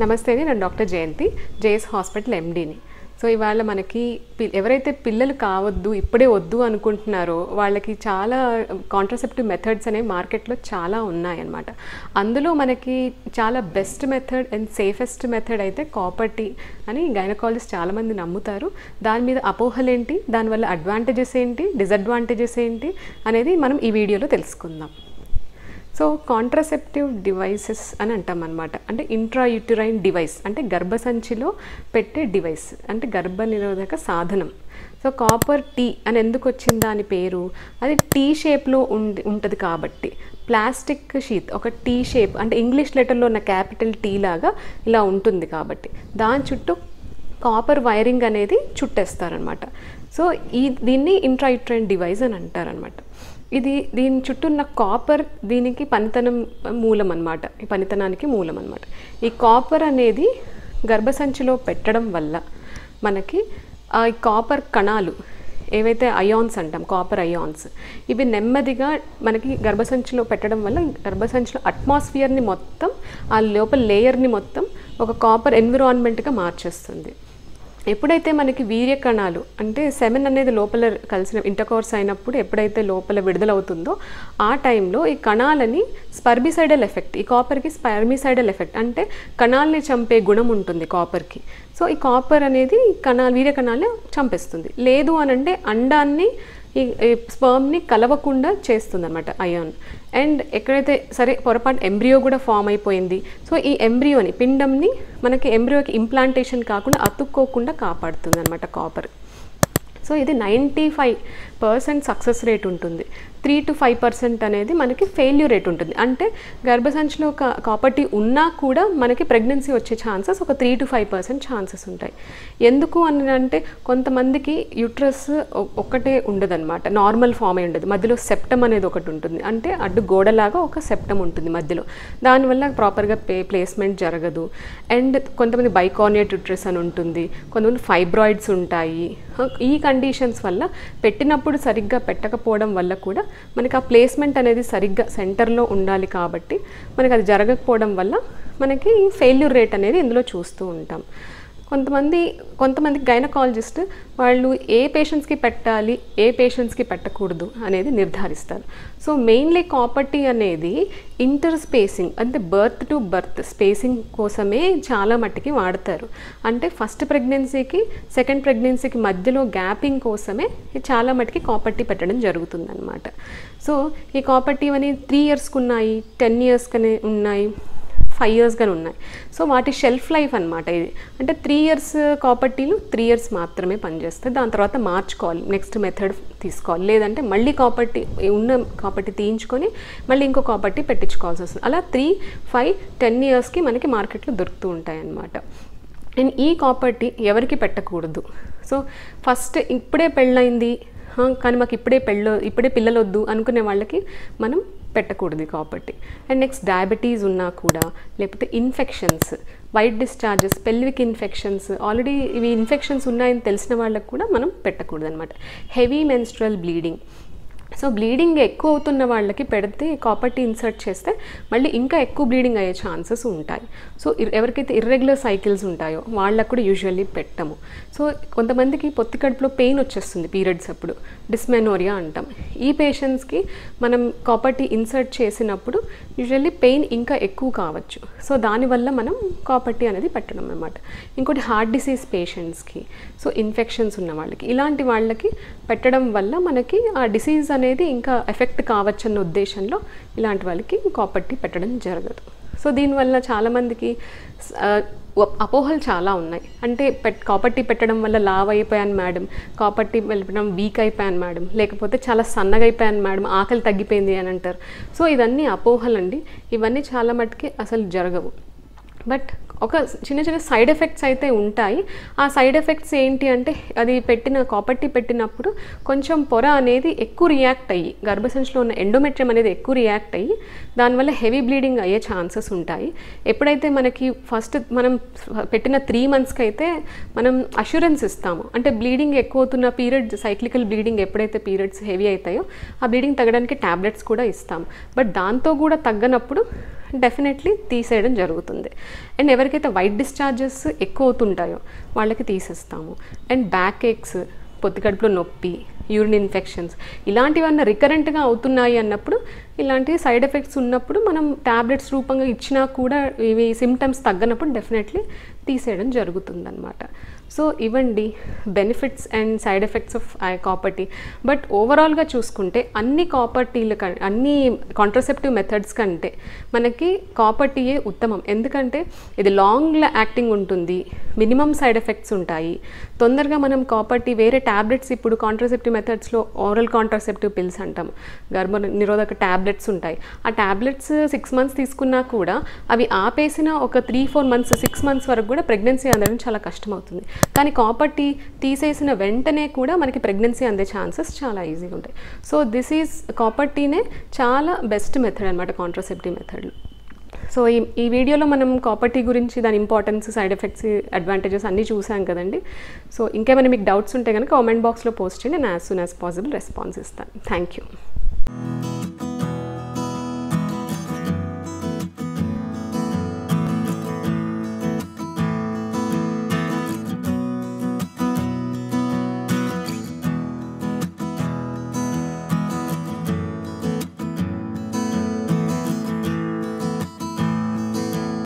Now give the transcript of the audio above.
నమస్తే అండి నేను డాక్టర్ జయంతి జేఎస్ హాస్పిటల్ ఎండీని సో ఇవాళ మనకి పి- ఎవరైతే పిల్లలు కావద్దు ఇప్పుడే వద్దు అనుకుంటున్నారో వాళ్ళకి చాలా కాంట్రసెప్టివ్ మెథడ్స్ అనేవి మార్కెట్లో చాలా ఉన్నాయన్నమాట అందులో మనకి చాలా best method and safest method అయితే కాపర్టీ అని గైనకాలజిస్ట్ చాలామంది నమ్ముతారు దాని మీద అపోహలు ఏంటి దానివల్ల అడ్వాంటేజెస్ ఏంటి డిసడ్వాంటేజెస్ ఏంటి అనేది మనం ఈ వీడియోలో తెలుసుకుందాం సో కాంట్రసెప్టివ్ డివైసెస్ అని అంటాం అనమాట అంటే ఇంట్రాయూటరైన్ డివైస్ అంటే గర్భసంచిలో పెట్టే డివైస్ అంటే గర్భ నిరోధక సాధనం సో కాపర్ టీ అని ఎందుకు వచ్చింది దాని పేరు అది టీ షేప్లో ఉండి ఉంటుంది కాబట్టి ప్లాస్టిక్ షీత్ ఒక టీ షేప్ అంటే ఇంగ్లీష్ లెటర్లో ఉన్న క్యాపిటల్ టీ లాగా ఇలా ఉంటుంది కాబట్టి దాని చుట్టూ కాపర్ వైరింగ్ అనేది చుట్టేస్తారనమాట సో ఈ దీన్ని ఇంట్రాయూటరైన్ డివైస్ అని అంటారనమాట ఇది దీని చుట్టూ ఉన్న కాపర్ దీనికి పనితనం మూలం అనమాట ఈ పనితనానికి మూలం అనమాట ఈ కాపర్ అనేది గర్భసంచిలో పెట్టడం వల్ల మనకి ఆ కాపర్ కణాలు ఏవైతే అయాన్స్ అంటాం కాపర్ అయాన్స్ ఇవి నెమ్మదిగా మనకి గర్భసంచిలో పెట్టడం వల్ల గర్భసంచిలో అట్మాస్ఫియర్ని మొత్తం ఆ లోపల లేయర్ని మొత్తం ఒక కాపర్ ఎన్విరాన్మెంట్గా మార్చేస్తుంది ఎప్పుడైతే మనకి వీర్య కణాలు అంటే సెమెన్ అనేది లోపల కలిసిన ఇంటర్కోర్స్ అయినప్పుడు ఎప్పుడైతే లోపల విడుదలవుతుందో ఆ టైంలో ఈ కణాలని స్పర్మిసైడల్ ఎఫెక్ట్ ఈ కాపర్కి స్పర్మిసైడల్ ఎఫెక్ట్ అంటే కణాలని చంపే గుణం ఉంటుంది కాపర్కి సో ఈ కాపర్ అనేది కణాలు వీర్య కణాలని చంపేస్తుంది లేదు అని అంటే అండాన్ని ఈ స్పర్మ్ని కలవకుండా చేస్తుంది అనమాట అయాన్ అండ్ ఎక్కడైతే సరే పొరపాటు ఎంబ్రియో కూడా ఫామ్ అయిపోయింది సో ఈ ఎంబ్రియోని పిండంని మనకి ఎంబ్రియోకి ఇంప్లాంటేషన్ కాకుండా అతుక్కోకుండా కాపాడుతుంది అనమాట కాపర్ సో ఇది ninety five percent success rate ఉంటుంది త్రీ టు ఫైవ్ పర్సెంట్ అనేది మనకి ఫెయిల్యూర్ రేట్ ఉంటుంది అంటే గర్భసంచిలో ఒక కాపర్టీ ఉన్నా కూడా మనకి ప్రెగ్నెన్సీ వచ్చే ఛాన్సెస్ ఒక three to five percent chances ఉంటాయి ఎందుకు అని అంటే కొంతమందికి యూట్రస్ ఒక్కటే ఉండదన్నమాట నార్మల్ ఫామ్ అయి ఉండదు మధ్యలో సెప్టమ్ అనేది ఒకటి ఉంటుంది అంటే అడ్డు గోడలాగా ఒక సెప్టమ్ ఉంటుంది మధ్యలో దానివల్ల ప్రాపర్గా పే ప్లేస్మెంట్ జరగదు అండ్ కొంతమంది బైకార్నియట్ యూట్రస్ అని ఉంటుంది కొంతమంది ఫైబ్రాయిడ్స్ ఉంటాయి ఈ కండిషన్స్ వల్ల పెట్టినప్పుడు సరిగ్గా పెట్టకపోవడం వల్ల కూడా మనకి ఆ ప్లేస్మెంట్ అనేది సరిగ్గా సెంటర్లో ఉండాలి కాబట్టి మనకి అది జరగకపోవడం వల్ల మనకి ఫెయిల్యూర్ రేట్ అనేది ఇందులో చూస్తూ ఉంటాం కొంతమంది కొంతమంది గైనకాలజిస్ట్ వాళ్ళు ఏ పేషెంట్స్కి పెట్టాలి ఏ పేషెంట్స్కి పెట్టకూడదు అనేది నిర్ధారిస్తారు సో మెయిన్లీ కాపర్టీ అనేది ఇంటర్ స్పేసింగ్ అంటే బర్త్ టు బర్త్ స్పేసింగ్ కోసమే చాలా మట్టికి వాడతారు అంటే ఫస్ట్ ప్రెగ్నెన్సీకి సెకండ్ ప్రెగ్నెన్సీకి మధ్యలో గ్యాపింగ్ కోసమే ఇది చాలా మట్టికి కాపర్టీ పెట్టడం జరుగుతుందన్నమాట సో ఈ కాపర్టీ అనేది త్రీ ఇయర్స్కి ఉన్నాయి టెన్ ఇయర్స్కనే ఉన్నాయి ఫైవ్ ఇయర్స్గానే ఉన్నాయి సో వాటి షెల్ఫ్ లైఫ్ అనమాట ఇది అంటే త్రీ ఇయర్స్ కాపర్టీలు త్రీ ఇయర్స్ మాత్రమే పనిచేస్తాయి దాని తర్వాత మార్చుకోవాలి నెక్స్ట్ మెథడ్ తీసుకోవాలి లేదంటే మళ్ళీ కాపర్టీ ఉన్న కాపర్టీ తీయించుకొని మళ్ళీ ఇంకో కాపర్టీ పెట్టించుకోవాల్సి వస్తుంది అలా త్రీ ఫైవ్ టెన్ ఇయర్స్కి మనకి మార్కెట్లో దొరుకుతూ ఉంటాయి అన్నమాట అండ్ ఈ కాపర్టీ ఎవరికి పెట్టకూడదు సో ఫస్ట్ ఇప్పుడే పెళ్ళైంది హా, కానీ మాకు ఇప్పుడే పెళ్ళ ఇప్పుడే పిల్లలు వద్దు అనుకునే వాళ్ళకి మనం పెట్టకూడదు ఈ కాపర్టీ అండ్ నెక్స్ట్ డయాబెటీస్ ఉన్నా కూడా లేకపోతే infections white discharges pelvic infections already ఇవి ఇన్ఫెక్షన్స్ ఉన్నాయని తెలిసిన వాళ్ళకి కూడా మనం పెట్టకూడదు అనమాట heavy menstrual bleeding so bleeding ఎక్కువ అవుతున్న వాళ్ళకి పెడితే కాపర్టీ ఇన్సర్ట్ చేస్తే మళ్ళీ ఇంకా ఎక్కువ బ్లీడింగ్ అయ్యే ఛాన్సెస్ ఉంటాయి సో ఇర్- ఎవరికైతే ఇర్రెగ్యులర్ సైకిల్స్ ఉంటాయో వాళ్ళకు కూడా యూజువల్లీ పెట్టము సో కొంతమందికి పొత్తి కడుపులో పెయిన్ వచ్చేస్తుంది పీరియడ్స్ అప్పుడు డిస్మెనోరియా అంటాం ఈ పేషెంట్స్కి మనం కాపర్టీ ఇన్సర్ట్ చేసినప్పుడు యూజువల్లీ పెయిన్ ఇంకా ఎక్కువ కావచ్చు సో దానివల్ల మనం కాపర్టీ అనేది పెట్టడం అనమాట ఇంకోటి హార్ట్ డిసీజ్ పేషెంట్స్కి సో ఇన్ఫెక్షన్స్ ఉన్న వాళ్ళకి ఇలాంటి వాళ్ళకి పెట్టడం వల్ల మనకి ఆ డిసీజ్ అనేది ఇంకా ఎఫెక్ట్ కావచ్చన్న ఉద్దేశంలో ఇలాంటి వాళ్ళకి కాపర్టీ పెట్టడం జరగదు సో దీనివల్ల చాలామందికి ఆ, ఒ- అపోహలు చాలా ఉన్నాయి అంటే పెట్ కాపర్టీ పెట్టడం వల్ల లావ్ అయిపోయాను మేడం కాపర్టీ వెళ్ళడం వీక్ అయిపోయాను మేడం లేకపోతే చాలా సన్నగా అయిపోయాను మేడం ఆకలి తగ్గిపోయింది అని అంటారు సో ఇవన్నీ అపోహలండి ఇవన్నీ చాలా మటుకి అసలు జరగవు బట్ ఒక చిన్న చిన్న సైడ్ ఎఫెక్ట్స్ అయితే ఉంటాయి ఆ సైడ్ ఎఫెక్ట్స్ ఏంటి అంటే అది పెట్టిన కాపర్టీ పెట్టినప్పుడు కొంచెం పొర అనేది ఎక్కువ రియాక్ట్ అయ్యి గర్భసంచిలో ఉన్న ఎండోమెట్రియం అనేది ఎక్కువ రియాక్ట్ అయ్యి దానివల్ల హెవీ బ్లీడింగ్ అయ్యే ఛాన్సెస్ ఉంటాయి ఎప్పుడైతే మనకి ఫస్ట్ మనం పెట్టిన త్రీ మంత్స్కి అయితే మనం అష్యూరెన్స్ ఇస్తాము అంటే బ్లీడింగ్ ఎక్కువ అవుతున్న పీరియడ్ సైక్లికల్ బ్లీడింగ్ ఎప్పుడైతే పీరియడ్స్ హెవీ అవుతాయో ఆ బ్లీడింగ్ తగ్గడానికి ట్యాబ్లెట్స్ కూడా ఇస్తాం బట్ దాంతో కూడా తగ్గనప్పుడు డెఫినెట్లీ తీసేయడం జరుగుతుంది అండ్ ఎవరికైతే వైట్ డిశ్చార్జెస్ ఎక్కువ అవుతుంటాయో వాళ్ళకి తీసేస్తాము అండ్ బ్యాక్ ఏక్స్ పొత్తి కడుపులో నొప్పి యూరిన్ ఇన్ఫెక్షన్స్ ఇలాంటివన్నీ రికరెంట్గా అవుతున్నాయి అన్నప్పుడు ఇలాంటి సైడ్ ఎఫెక్ట్స్ ఉన్నప్పుడు మనం ట్యాబ్లెట్స్ రూపంగా ఇచ్చినా కూడా ఇవి సిమ్టమ్స్ తగ్గనప్పుడు డెఫినెట్లీ తీసేయడం జరుగుతుందన్నమాట సో ఇవండి benefits and side effects of copper T but ఓవరాల్గా చూసుకుంటే అన్ని కాపర్ టీల కం అన్ని కాంట్రసెప్టివ్ మెథడ్స్ కంటే మనకి కాపర్ టీయే ఉత్తమం ఎందుకంటే ఇది లాంగ్ యాక్టింగ్ ఉంటుంది మినిమం సైడ్ ఎఫెక్ట్స్ ఉంటాయి తొందరగా మనం కాపర్ టీ వేరే ట్యాబ్లెట్స్ ఇప్పుడు కాంట్రసెప్టివ్ మెథడ్స్లో ఓరల్ కాంట్రసెప్టివ్ పిల్స్ అంటాం గర్భ నిరోధక ట్యాబ్లెట్స్ ఉంటాయి ఆ ట్యాబ్లెట్స్ సిక్స్ మంత్స్ తీసుకున్నా కూడా అవి ఆపేసిన ఒక three four months six months వరకు కూడా ప్రెగ్నెన్సీ అందడం చాలా కష్టమవుతుంది కానీ కాపర్ టీ తీసేసిన వెంటనే కూడా మనకి ప్రెగ్నెన్సీ అందే ఛాన్సెస్ చాలా ఈజీగా ఉంటాయి సో దిస్ ఈజ్ కాపర్ టీనే చాలా బెస్ట్ మెథడ్ అనమాట కాంట్రసెప్టివ్ మెథడ్లో సో ఈ ఈ వీడియోలో మనం కాపర్ టీ గురించి దాని ఇంపార్టెన్స్ సైడ్ ఎఫెక్ట్స్ అడ్వాంటేజెస్ అన్నీ చూసాం కదండి సో ఇంకేమైనా మీకు డౌట్స్ ఉంటే కనుక కామెంట్ బాక్స్లో పోస్ట్ చేయండి నేను as soon as possible response ఇస్తాను థ్యాంక్ యూ